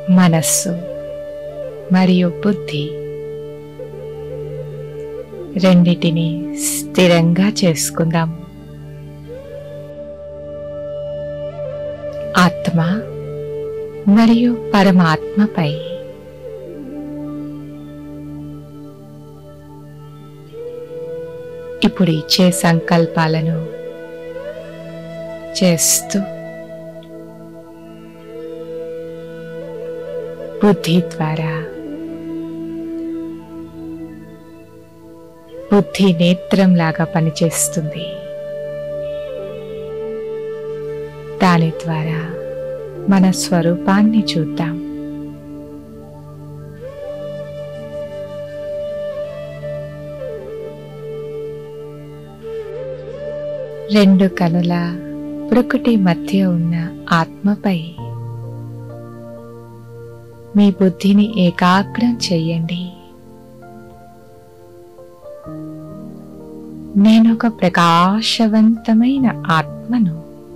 మనస్సు మరియు బుద్ధి రెండిటిని స్థిరంగా చేసుకుందాం ఆత్మ మరియు పరమాత్మపై ఇప్పుడు ఇచ్చే సంకల్పాలను చేస్తూ బుద్ధి ద్వారా బుద్ధి నేత్రంలాగా పనిచేస్తుంది దాని ద్వారా మన స్వరూపాన్ని చూద్దాం రెండు కనుల ప్రకృతి మధ్య ఉన్న ఆత్మపై మీ బుద్ధిని ఏకాగ్రం చెయ్యండి నేనొక ప్రకాశవంతమైన ఆత్మను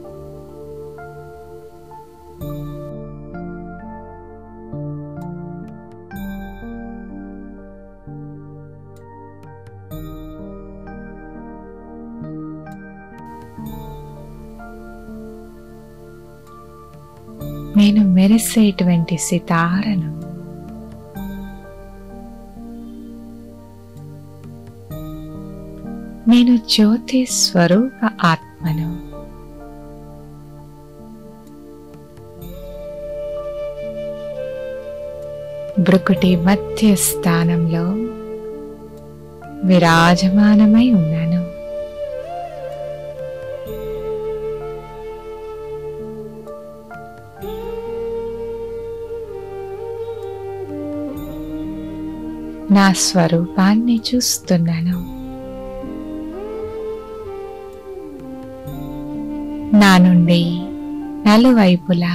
నేను మెరిసేటువంటి సితారను నేను జ్యోతి స్వరూప ఆత్మను బ్రుకుటి మధ్య స్థానంలో విరాజమానమై ఉన్నాను నా స్వరూపాన్ని చూస్తున్నాను నా నుండి నలువైపులా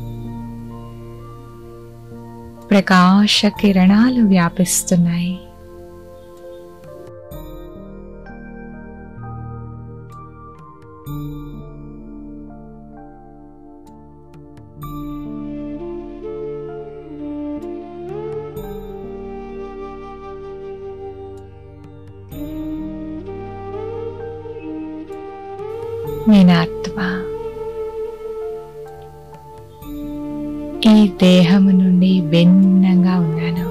ప్రకాశ కిరణాలు వ్యాపిస్తున్నాయి నేను ఆత్మ ఈ దేహము నుండి భిన్నంగా ఉన్నాను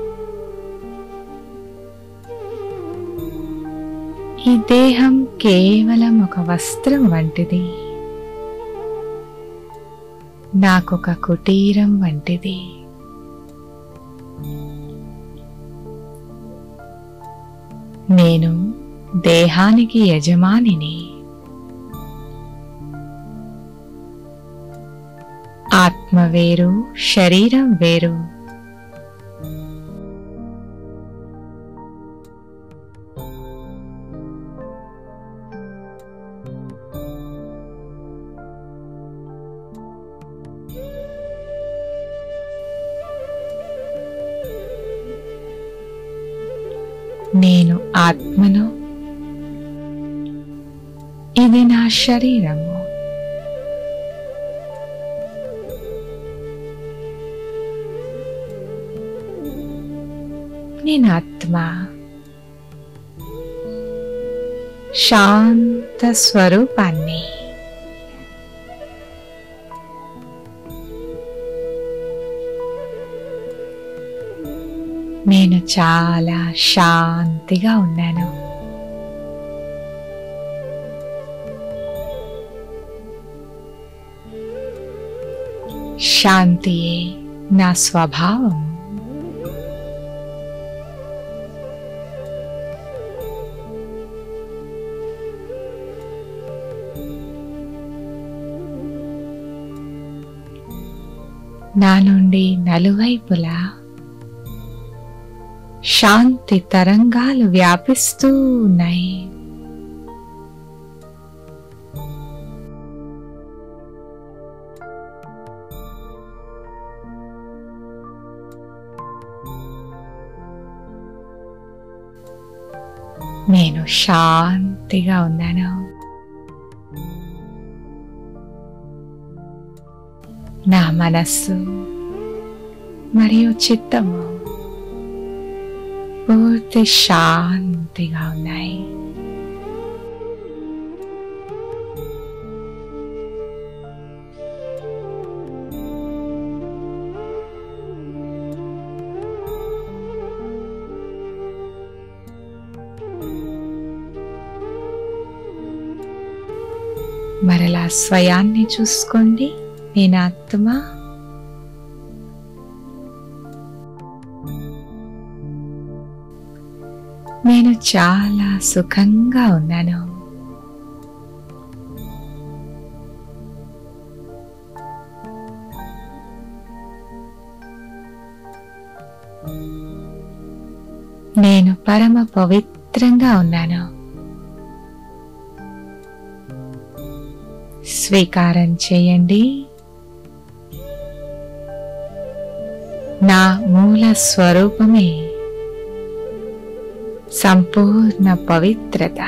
ఈ దేహం కేవలం ఒక వస్త్రం వంటిది నాకొక కుటీరం వంటిది నేను దేహానికి యజమానిని ఆత్మ వేరు శరీరం వేరు నేను ఆత్మను ఇది నా శరీరము నేను ఆత్మ శాంత స్వరూపాన్ని నేను చాలా శాంతిగా ఉన్నాను శాంతియే నా స్వభావం నా నుండి నలువైపులా శాంతి తరంగాలు వ్యాపిస్తూ ఉన్నాయి నేను శాంతిగా ఉన్నాను నా మనస్సు మరియు చిత్తము పూర్తి శాంతిగా ఉన్నాయి మరలా స్వయాన్ని చూసుకోండి నేను ఆత్మ నేను చాలా సుఖంగా ఉన్నాను నేను పరమ పవిత్రంగా ఉన్నాను స్వీకారం చేయండి నా మూల స్వరూపమే సంపూర్ణ పవిత్రత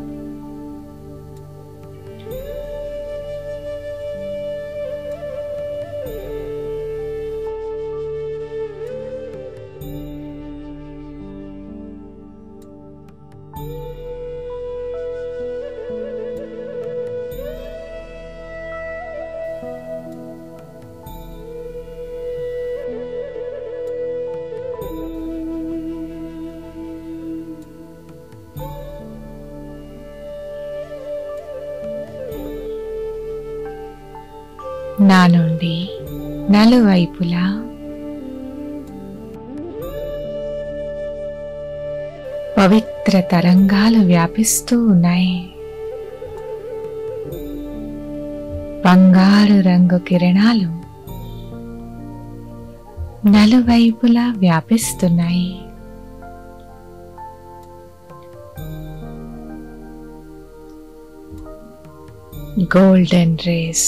నా నుండి నలువైపులా పవిత్ర తరంగాలు వ్యాపిస్తూ ఉన్నాయి బంగారు రంగు కిరణాలు నలువైపులా వ్యాపిస్తున్నాయి గోల్డెన్ రేస్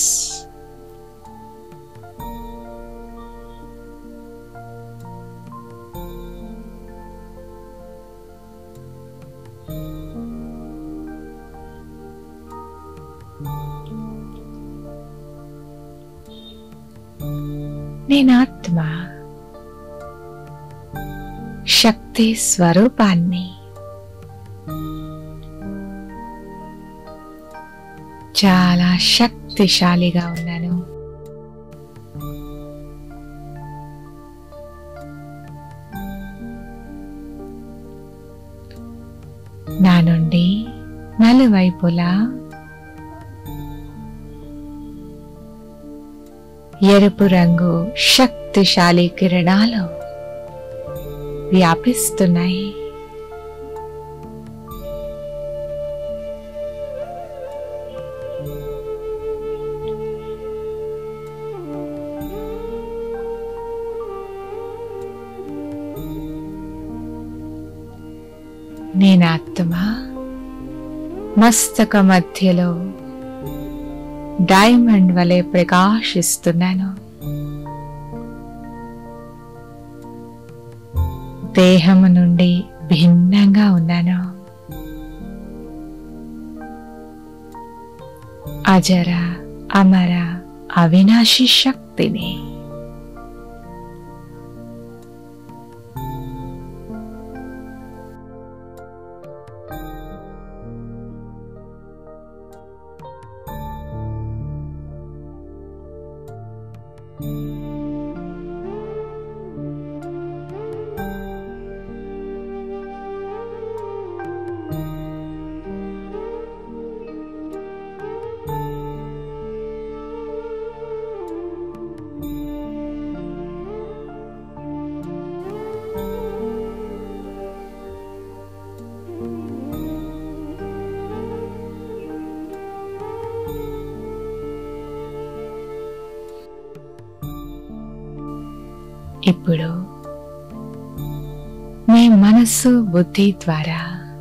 నేను ఆత్మ శక్తి స్వరూపాన్ని చాలా శక్తిశాలిగా ఉన్నాను నా నుండి నలువైపులా ఎరుపు రంగు శక్తిశాలి కిరణాలు వ్యాపిస్తున్నాయి నేను ఆత్మ మస్తక మధ్యలో డైమండ్ వలె ప్రకాశిస్తున్నాను దేహము నుండి భిన్నంగా ఉన్నాను అజర అమర అవినాశి శక్తిని ఇప్పుడు మీ మనస్సు బుద్ధి ద్వారా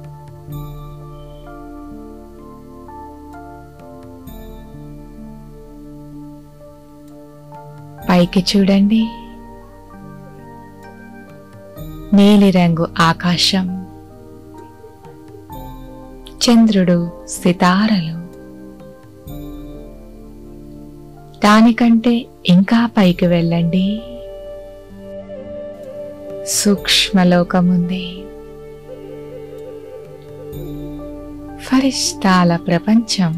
పైకి చూడండి నీలిరంగు ఆకాశం చంద్రుడు సితారలు దానికంటే ఇంకా పైకి వెళ్ళండి సూక్ష్మలోకముంది ఫరిష్టాల ప్రపంచం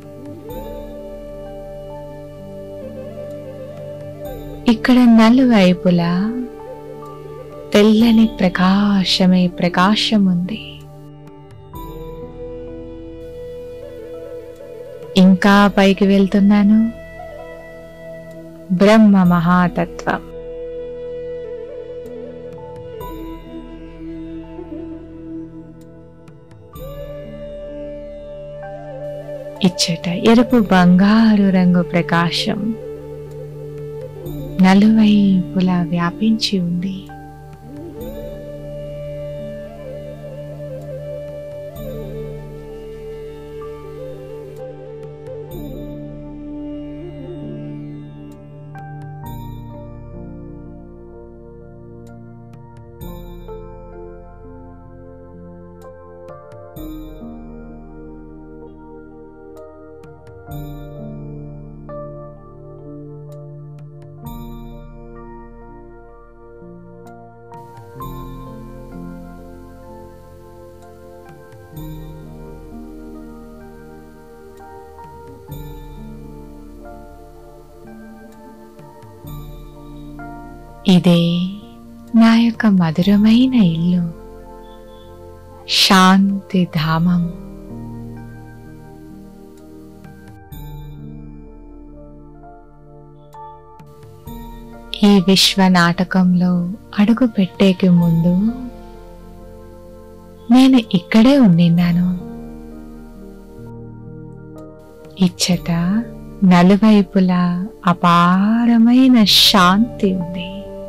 ఇక్కడ నలువైపులా తెల్లని ప్రకాశమే ప్రకాశం ఉంది ఇంకా పైకి వెళ్తున్నాను బ్రహ్మ మహాతత్వం ఇచ్చట ఎరుపు బంగారు రంగు ప్రకాశం నలువైపులా వ్యాపించి ఉంది ఇదే నా యొక్క మధురమైన ఇల్లు శాంతి ధామం ఈ విశ్వ నాటకంలో అడుగు పెట్టేకి ముందు నేను ఇక్కడే ఉండిన్నాను ఇచ్చట నలువైపులా అపారమైన శాంతి ఉంది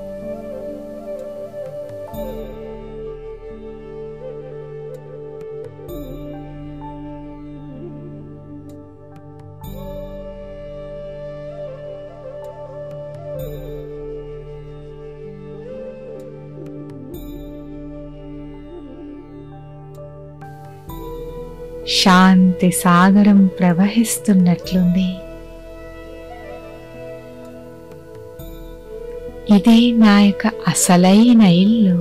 శాంతి సాగరం ప్రవహిస్తున్నట్లుంది ఇదే నా యొక్క అసలైన ఇల్లు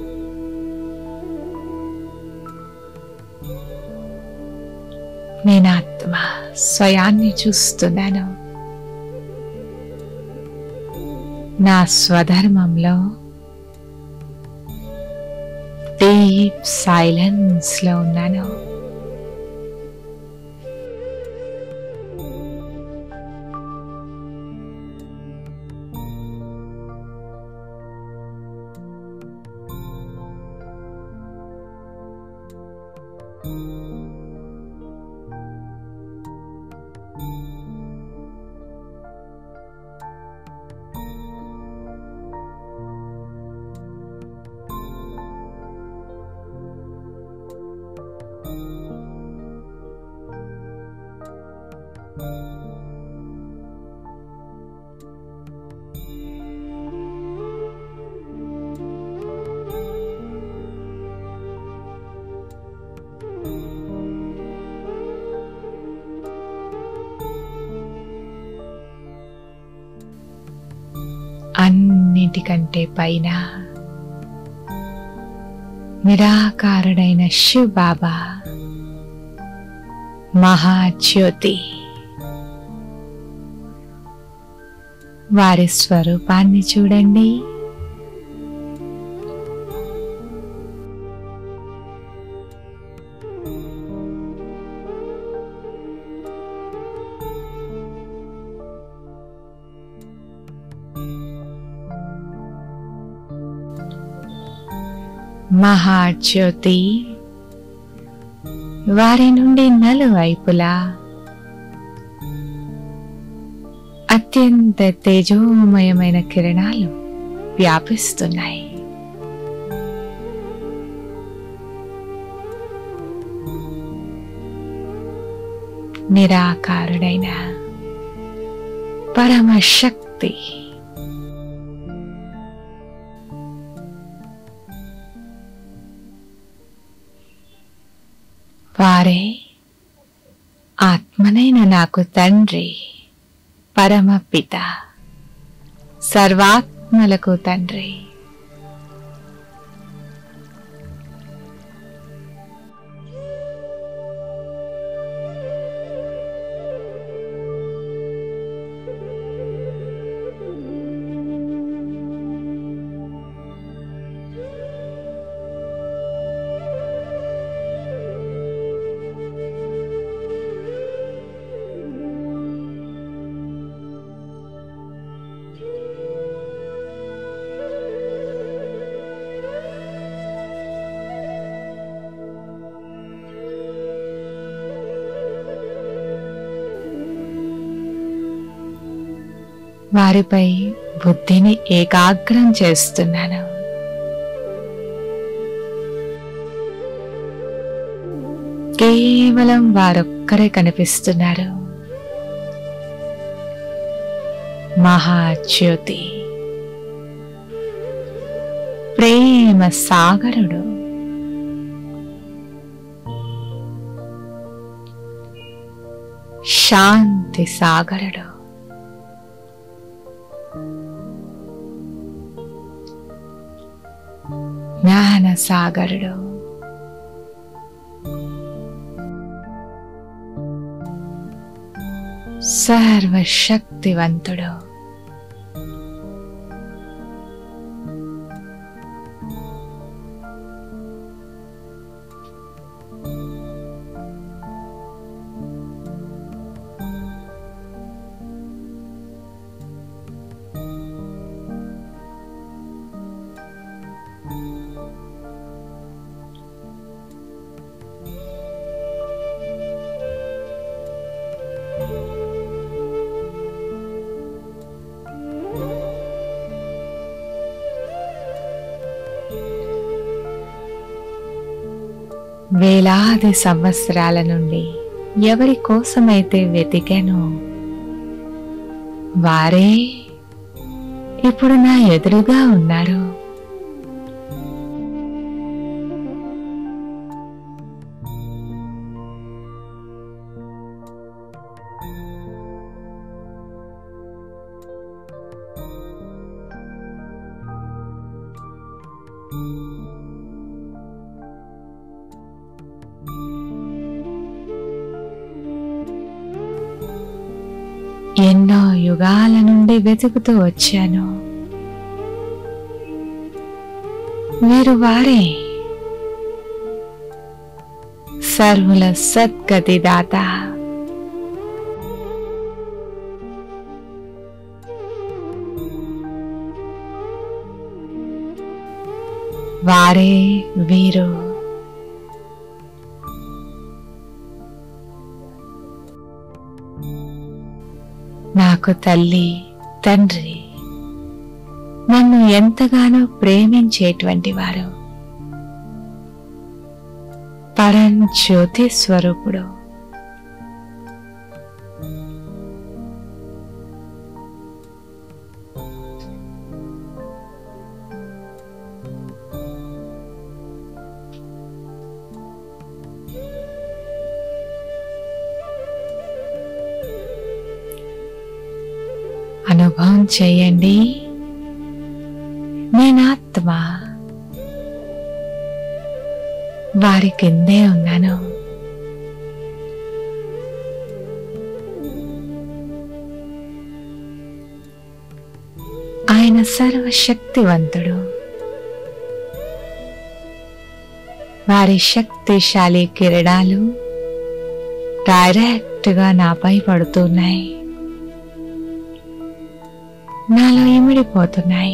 నేను ఆత్మ స్వయాన్ని చూస్తున్నాను నా స్వధర్మంలో డీప్ సైలెన్స్ లో ఉన్నాను అన్నిటికంటే పైన నిరాకారుడైన శివ్ బాబా మహాజ్యోతి వారి స్వరూపాన్ని చూడండి మహాజ్యోతి వారి నుండి నలువైపులా అత్యంత తేజోమయమైన కిరణాలు వ్యాపిస్తున్నాయి నిరాకారుడైన పరమశక్తి వారే ఆత్మనైన నాకు తండ్రి పరమపిత సర్వాత్మలకు తండ్రి వారిపై బుద్ధిని ఏకాగ్రం చేస్తున్నాను కేవలం వారొక్కరే కనిపిస్తున్నారు మహాజ్యోతి ప్రేమ సాగరుడు శాంతి సాగరుడు జ్ఞాన సాగరుడు సర్వశక్తివంతుడు వేలాది సంవత్సరాల నుండి ఎవరి కోసమైతే వెతికానో వారే ఇప్పుడు నా ఎదురుగా ఉన్నారు ఎన్నో యుగాల నుండి వెతుకుతూ వచ్చాను వీరు వారే సర్వుల సద్గతి దాత వారే వీరు నాకు తల్లి తండ్రి నన్ను ఎంతగానో ప్రేమించేటువంటి వారు పరం జ్యోతి స్వరూపుడు అనుభవం చేయండి నేనాత్మ వారి కిందే ఉన్నాను ఆయన సర్వశక్తివంతుడు వారి శక్తిశాలి కిరణాలు డైరెక్ట్గా నాపై పడుతున్నాయి నాలో ఇమిడిపోతున్నాయి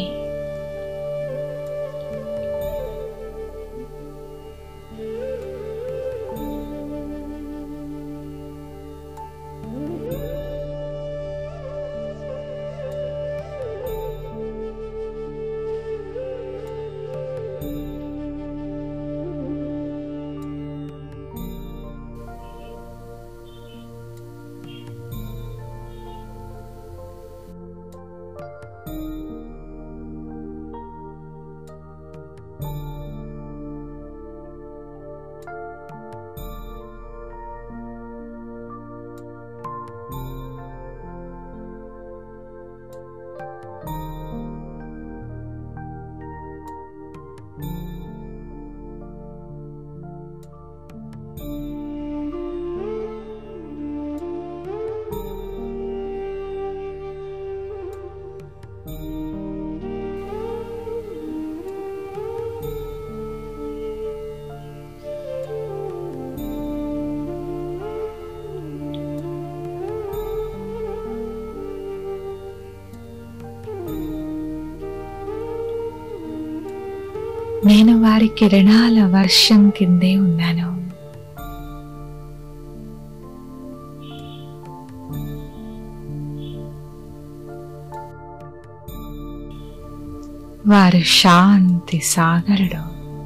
నేను వారి కిరణాల వర్షం కిందే ఉన్నాను వారు శాంతి సాగరుడు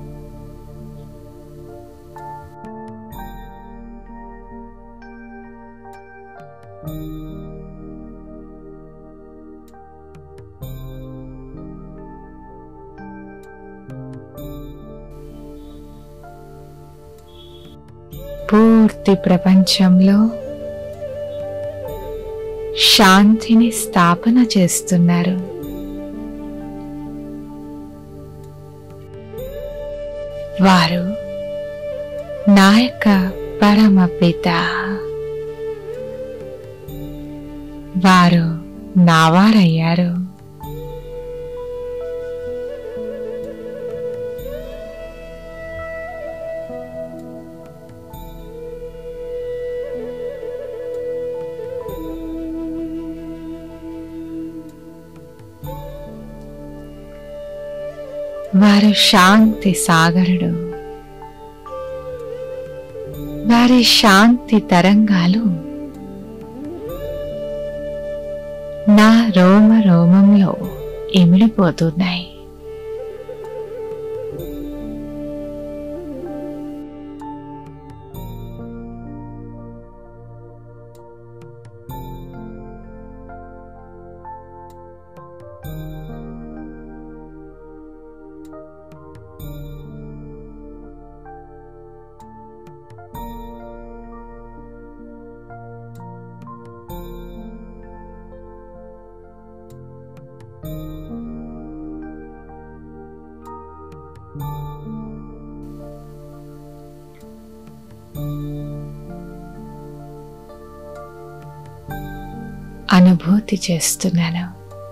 పూర్తి ప్రపంచంలో శాంతిని స్థాపన చేస్తున్నారు వారు నా యొక్క పరమ పిత వారు నావారయ్యారు వారు శాంతి సాగరుడు వారి శాంతి తరంగాలు నా రోమ రోమంలో ఇమిడిపోతున్నాయి అనుభూతి చేస్తున్నాను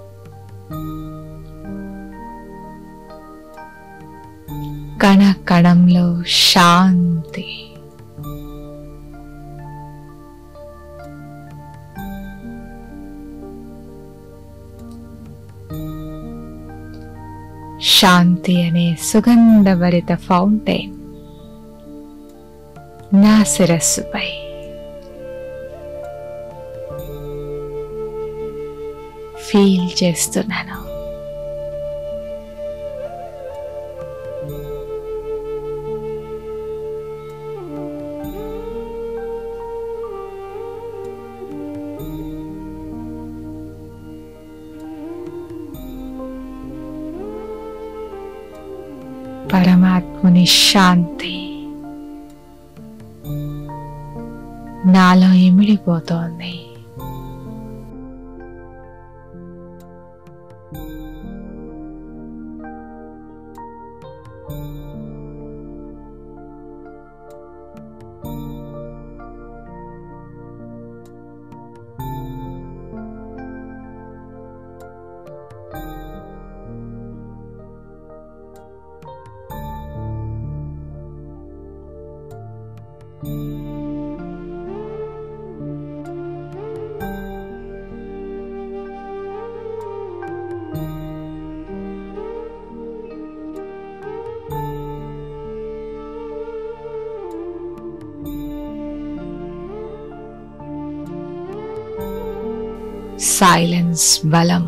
కణ కణంలో శాంతి శాంతి అనే సుగంధభరిత ఫౌంటైన్ నా శిరస్సుపై ఫీల్ చేస్తున్నాను పరమాత్ముని శాంతి నాలో ఇమిడిపోతోంది సైలెన్స్ బలం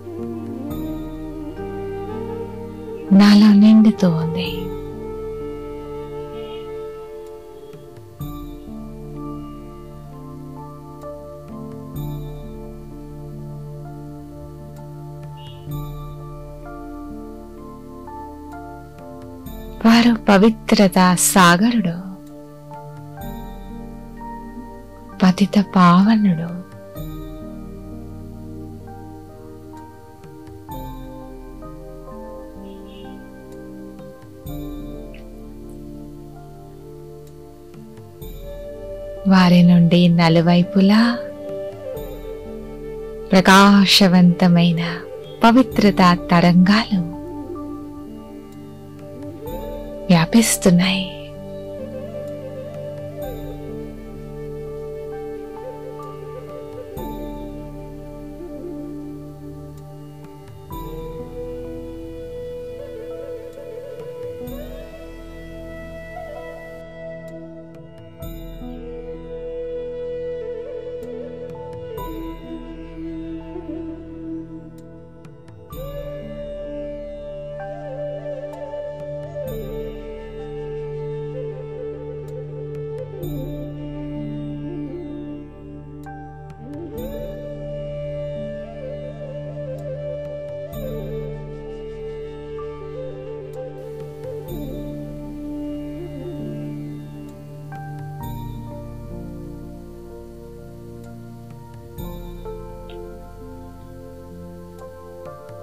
నాలో నిండుతూ ఉంది వారు పవిత్రత సాగరుడు పతిత పావనుడు వారి నుండి నలువైపులా ప్రకాశవంతమైన పవిత్రత తరంగాలు వ్యాపిస్తున్నాయి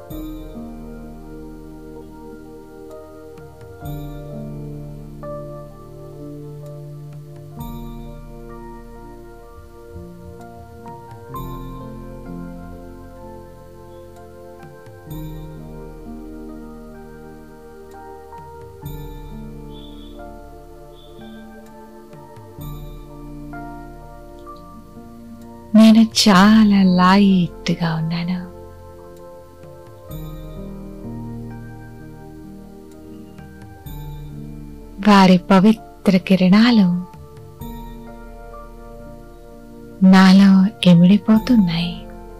నేను చాలా లైట్గా ఉన్నాను వారి పవిత్ర కిరణాలు నాలో ఎమిడిపోతున్నాయి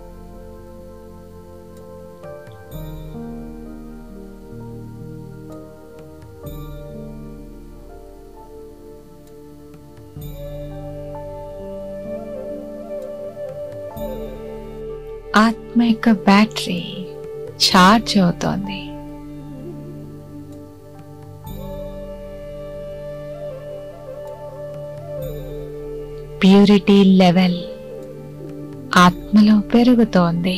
ఆత్మ యొక్క బ్యాటరీ ఛార్జ్ అవుతోంది ప్యూరిటీ లెవెల్ ఆత్మలో పెరుగుతోంది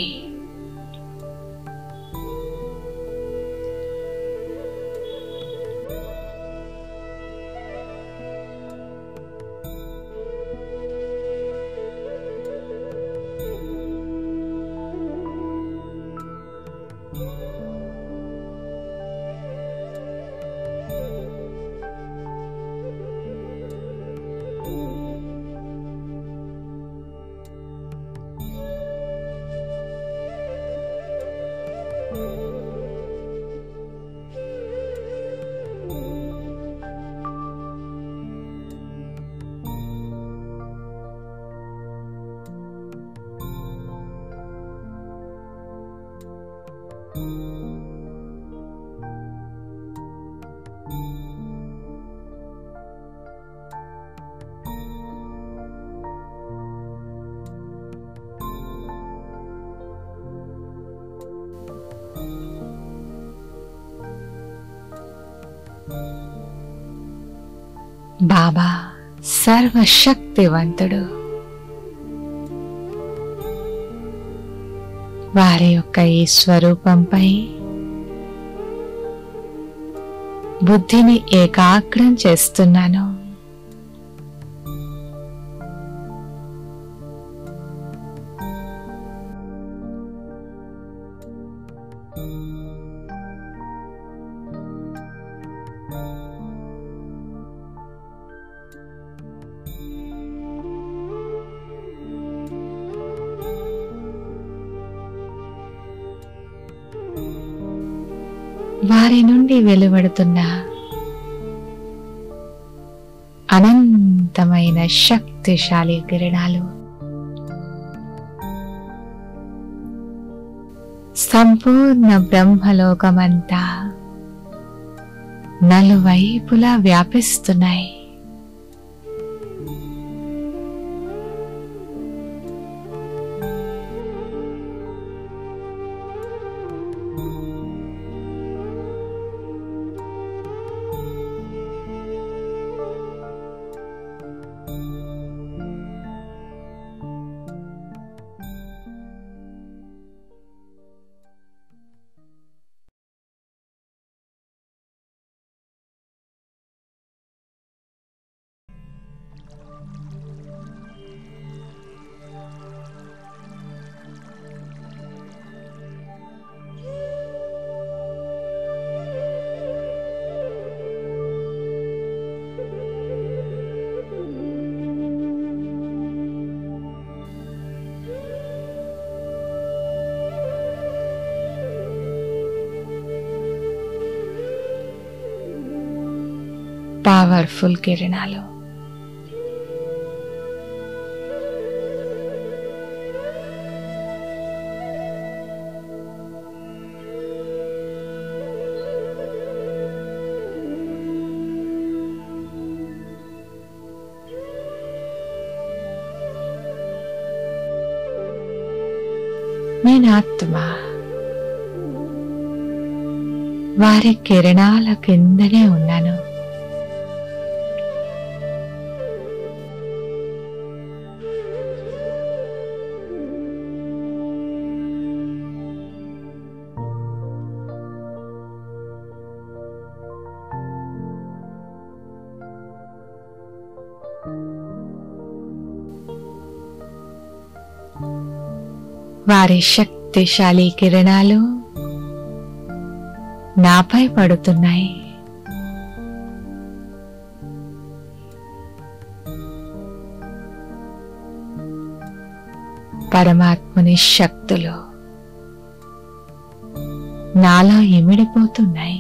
బాబా సర్వశక్తివంతుడు వారి యొక్క ఈ స్వరూపంపై బుద్ధిని ఏకాగ్రం చేస్తున్నాను వారి నుండి వెలువడుతున్న అనంతమైన శక్తిశాలి కిరణాలు సంపూర్ణ బ్రహ్మలోకమంతా నలువైపులా వ్యాపిస్తున్నాయి పవర్ఫుల్ కిరణాలు నేను ఆత్మ వారి కిరణాల కిందనే ఉన్నాను వారి శక్తిశాలి కిరణాలు నాపై పడుతున్నాయి పరమాత్ముని శక్తులు నాలో ఇమిడిపోతున్నాయి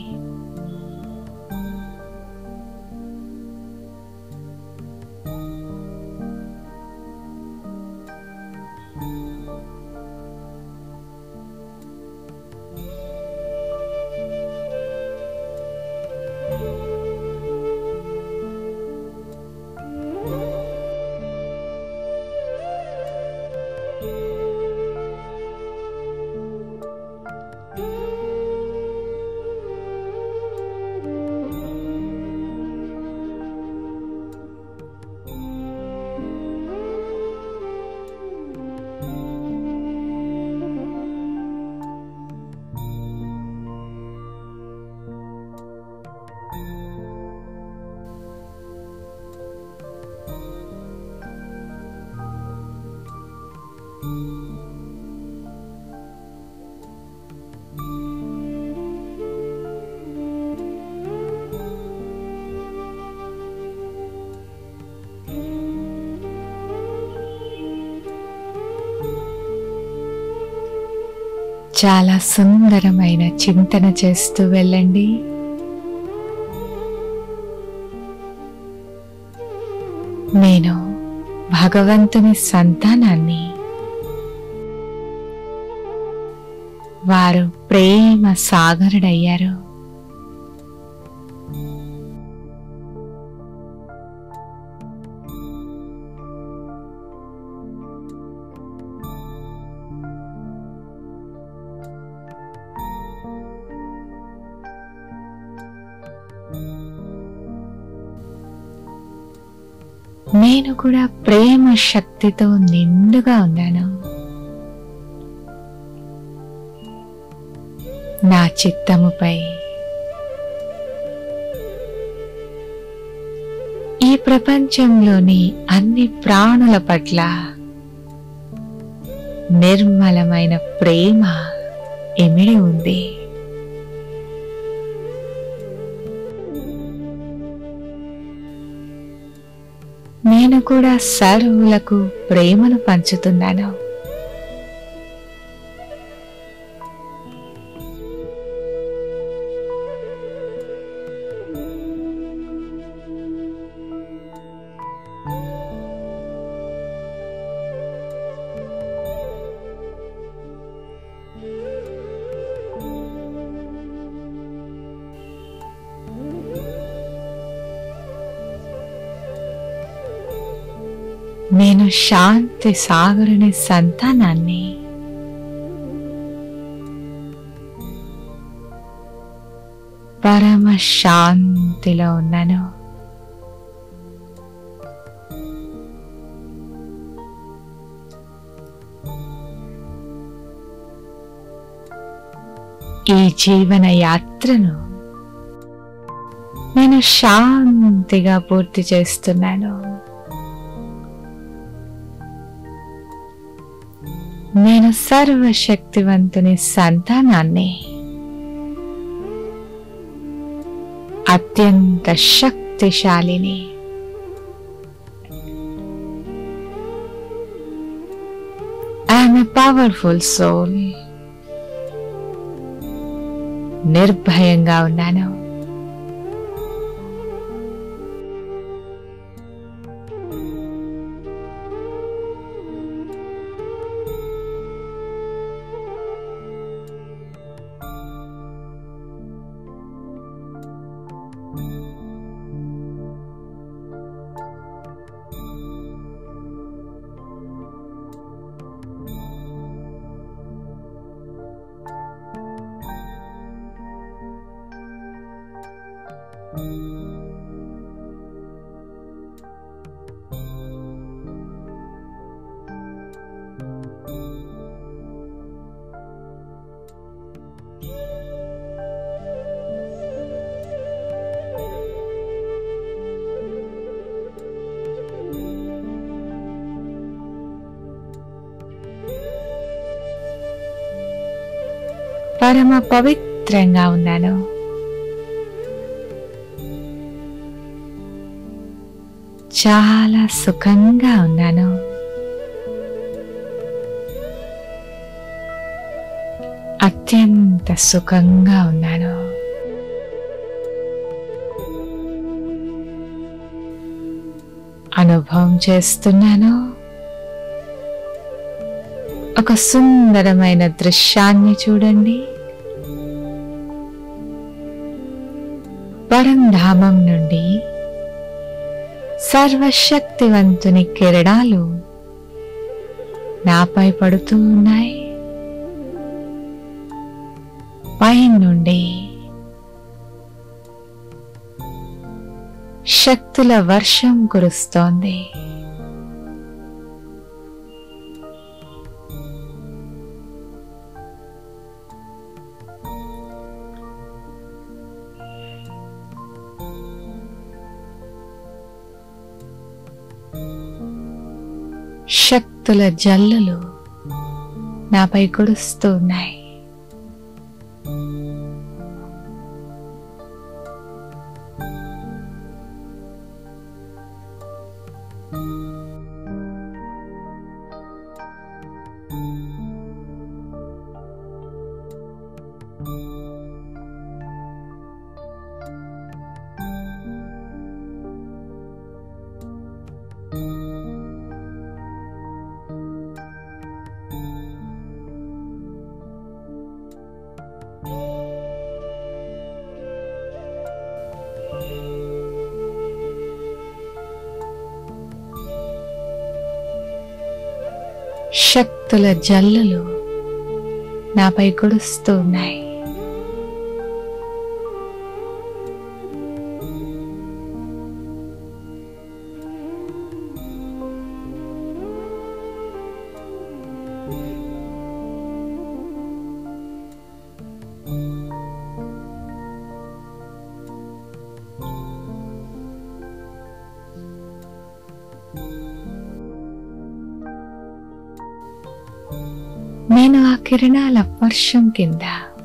చాలా సుందరమైన చింతన చేస్తూ వెళ్ళండి నేను భగవంతుని సంతానాన్ని వారు ప్రేమ సాగరుడయ్యారు నేను కూడా ప్రేమ శక్తితో నిండుగా ఉన్నాను నా చిత్తముపై ఈ ప్రపంచంలోని అన్ని ప్రాణుల పట్ల నిర్మలమైన ప్రేమ ఎమిడి ఉంది నేను కూడా సర్వులకు ప్రేమను పంచుతున్నాను నేను శాంతి సాగరుని సంతానాన్ని పరమ శాంతిలో ఉన్నాను ఈ జీవన యాత్రను నేను శాంతిగా పూర్తి చేస్తున్నాను నేను సర్వశక్తివంతుని సంతానాన్ని అత్యంత శక్తిశాలిని ఐఎమ్ ఎ పవర్ఫుల్ సోల్ నిర్భయంగా ఉన్నాను పరమ పవిత్రంగా ఉన్నాను చాలా సుఖంగా ఉన్నాను అత్యంత సుఖంగా ఉన్నాను అనుభవం చేస్తున్నాను ఒక సుందరమైన దృశ్యాన్ని చూడండి పరంధామం నుండి సర్వశక్తివంతుని కిరణాలు నాపై పడుతూ ఉన్నాయి పై నుండి శక్తుల వర్షం కురుస్తోంది శక్తుల జల్లులు నాపై కురుస్తూ ఉన్నాయి శక్తుల జల్లులు నాపై కురుస్తూ ఉన్నాయి నేను ఆ కిరణాల వర్షం కింద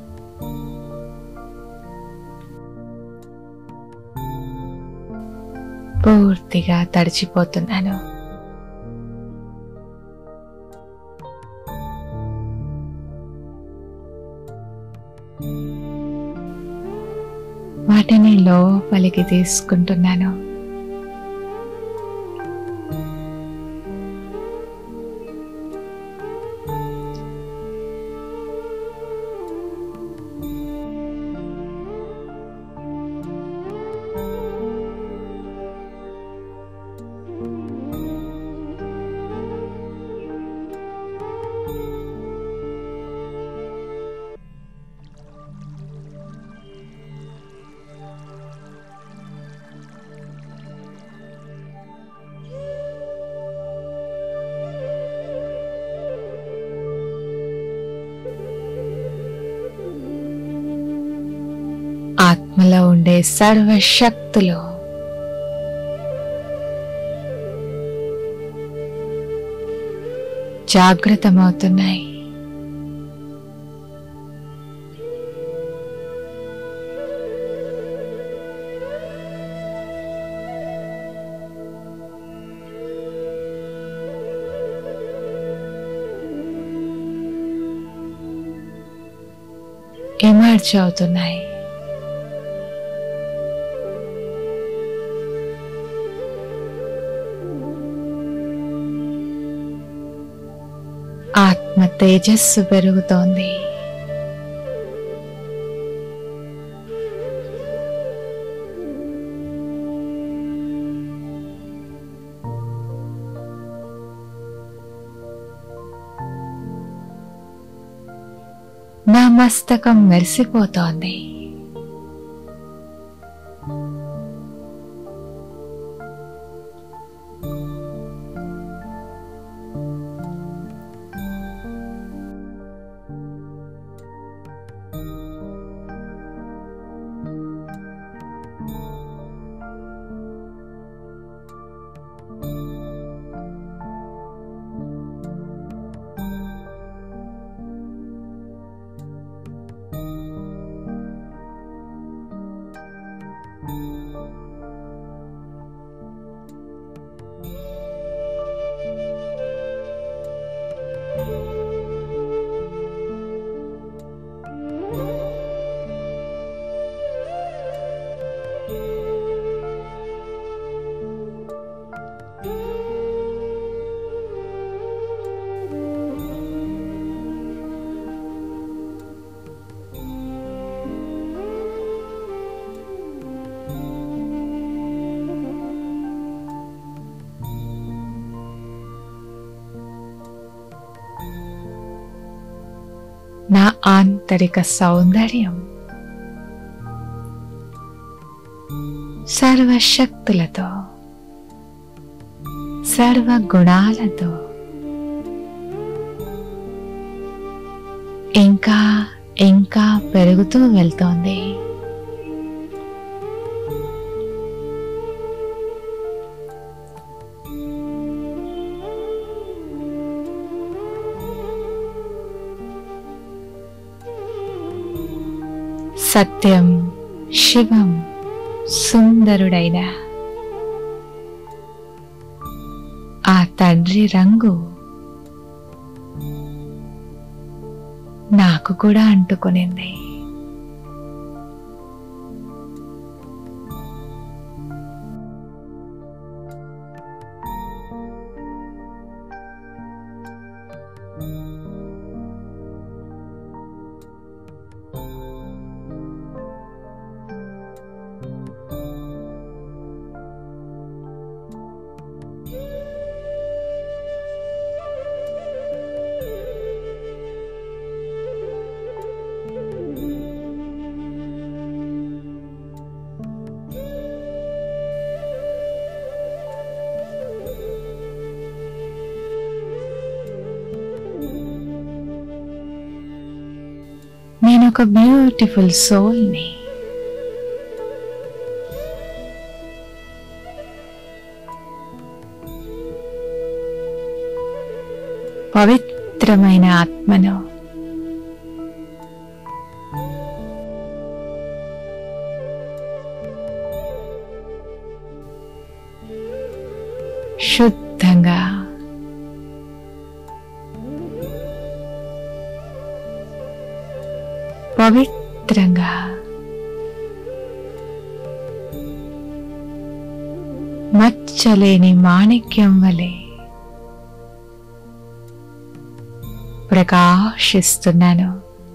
పూర్తిగా తడిచిపోతున్నాను వాటిని లోపలికి తీసుకుంటున్నాను ఆత్మలో ఉండే సర్వశక్తులు జాగృతమవుతున్నాయి ఎమర్జ్ అవుతున్నాయి ఆత్మ తేజస్సు పెరుగుతోంది నా మస్తకం మెరిసిపోతోంది ఆంతరిక సౌందర్యం సర్వశక్తులతో సర్వ గుణాలతో ఇంకా ఇంకా పెరుగుతూ వెళ్తోంది సత్యం శివం సుందరుడైన ఆ తండ్రి రంగు నాకు కూడా అంటుకునింది నేను ఒక బ్యూటిఫుల్ సోల్ని పవిత్రమైన ఆత్మను శుద్ధంగా పవిత్రంగా మచ్చలేని మాణిక్యం వలె ప్రకాశిస్తున్నాను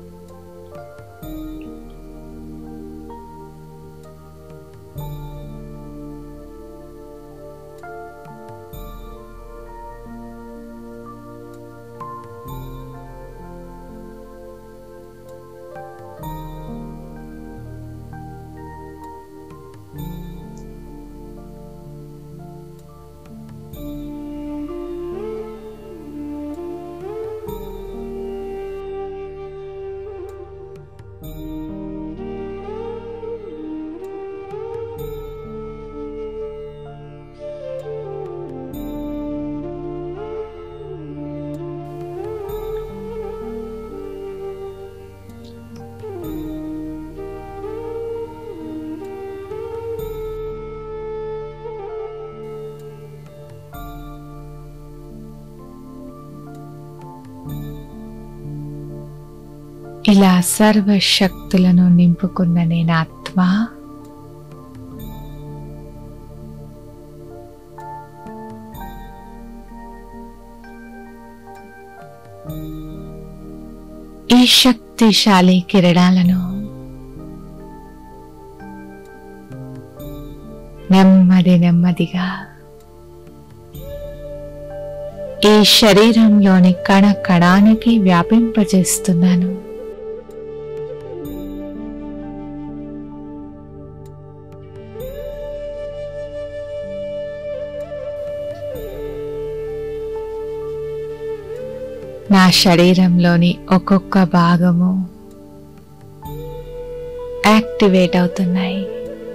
ఇలా సర్వశక్తులను నింపుకున్న నేను ఆత్మ ఈ శక్తిశాలి కిరణాలను నెమ్మది నెమ్మదిగా ఈ శరీరంలోని కణ కణానికి వ్యాపింపజేస్తున్నాను నా శరీరంలోని ఒక్కొక్క భాగము యాక్టివేట్ అవుతున్నాయి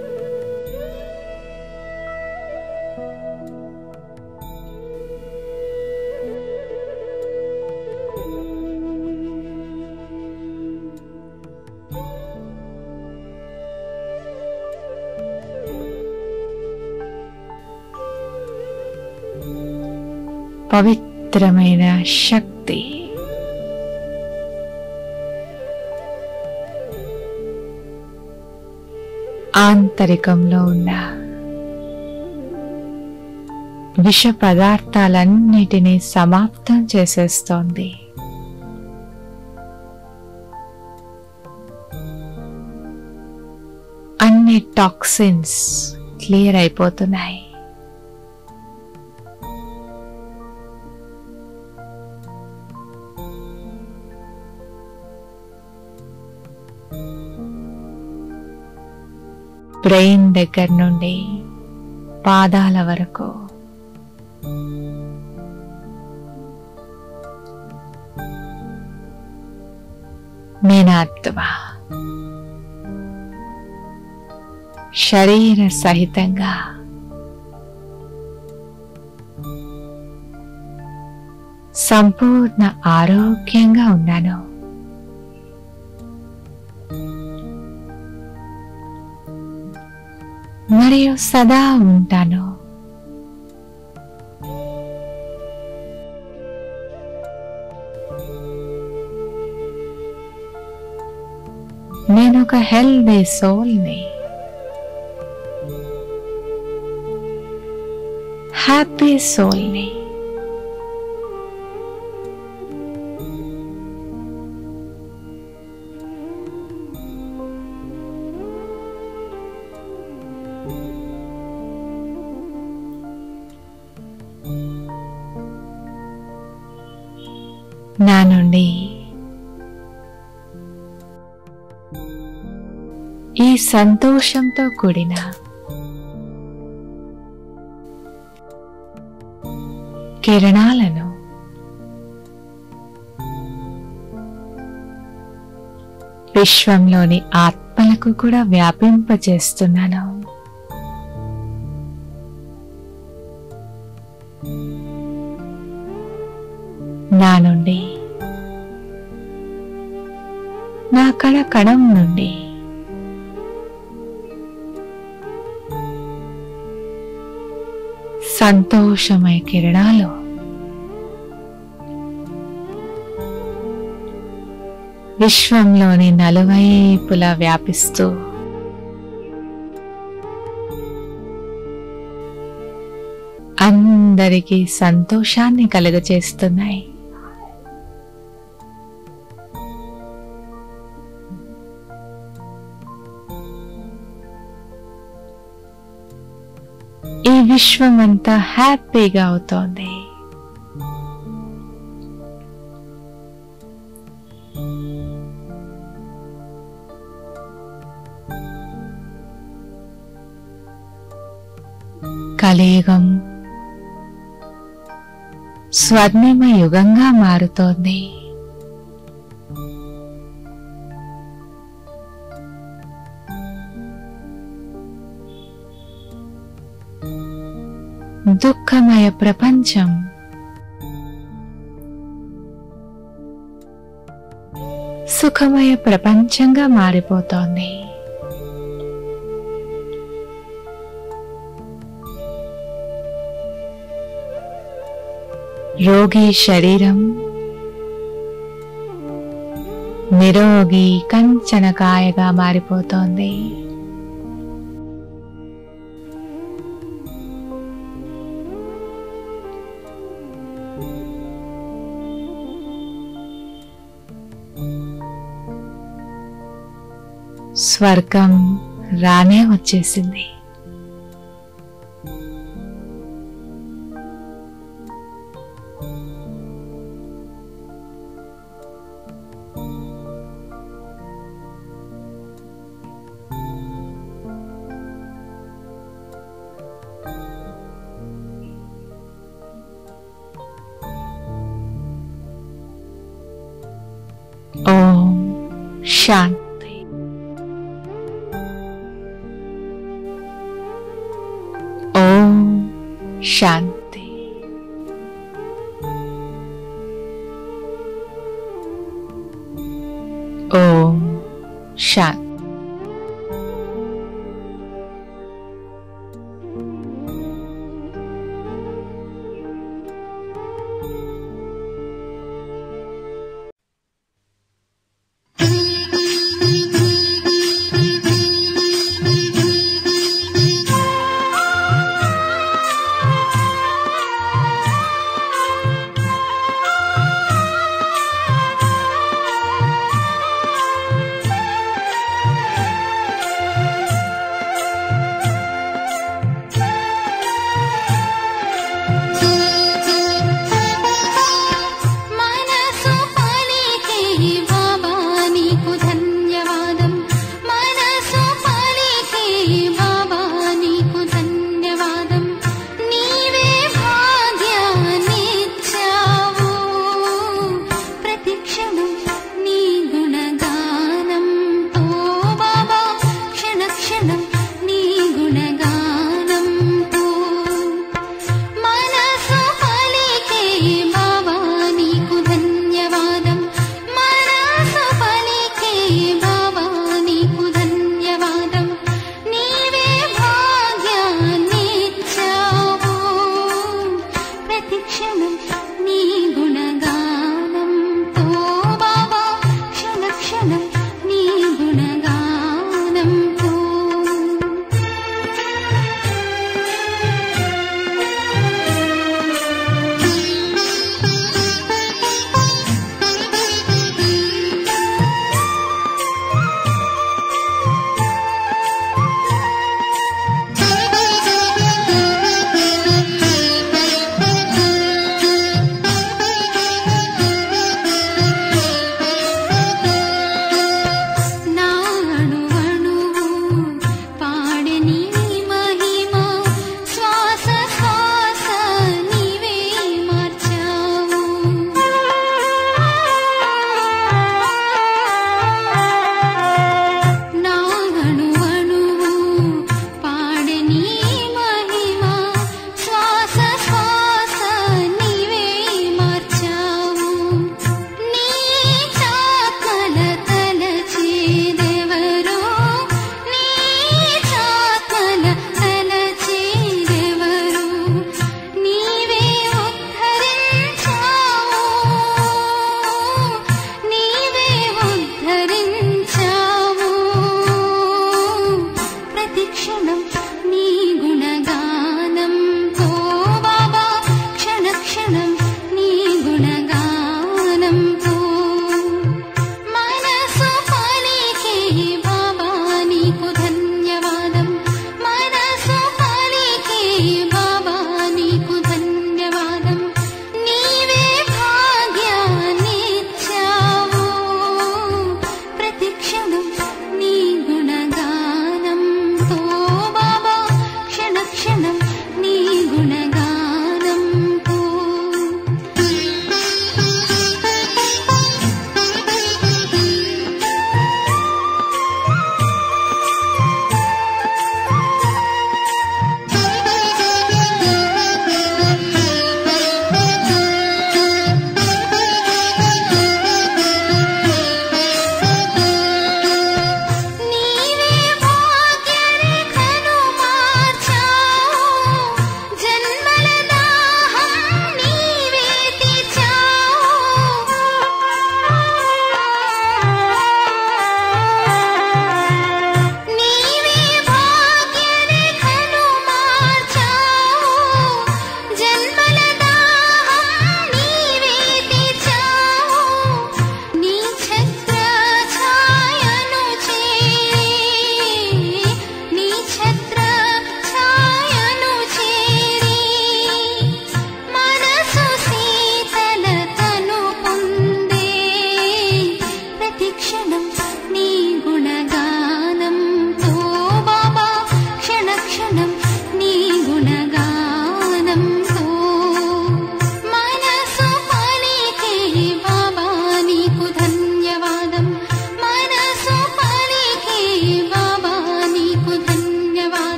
పవిత్రమైన శక్తి ఆంతరికంలో ఉన్న విష పదార్థాలన్నిటినీ సమాప్తం చేసేస్తోంది అన్ని టాక్సిన్స్ క్లియర్ అయిపోతున్నాయి బ్రెయిన్ దగ్గర నుండి పాదాల వరకు మీనాత్మ శరీర సహితంగా సంపూర్ణ ఆరోగ్యంగా ఉన్నాను మరియు సదా ఉంటాను నేను ఒక హెల్దీ సోల్ని హ్యాపీ సోల్ని నా నుండి ఈ సంతోషంతో కూడిన కిరణాలను విశ్వంలోని ఆత్మలకు కూడా వ్యాపింపచేస్తున్నాను నా నుండి నా కణ కణం నుండి సంతోషమయ కిరణాలు విశ్వంలోని నలువైపులా వ్యాపిస్తూ అందరికీ సంతోషాన్ని కలుగచేస్తున్నాయి ఈ విశ్వం అంతా హ్యాపీగా అవుతోంది కలియుగం స్వర్ణిమ యుగంగా మారుతోంది దుఃఖమయ ప్రపంచం సుఖమయ ప్రపంచంగా మారిపోతోంది రోగి శరీరం నిరోగి కంచనకాయగా మారిపోతోంది స్వర్గం రానే వచ్చేసింది ఓం శాంతి ఓం శాంతి ఓం శాంతి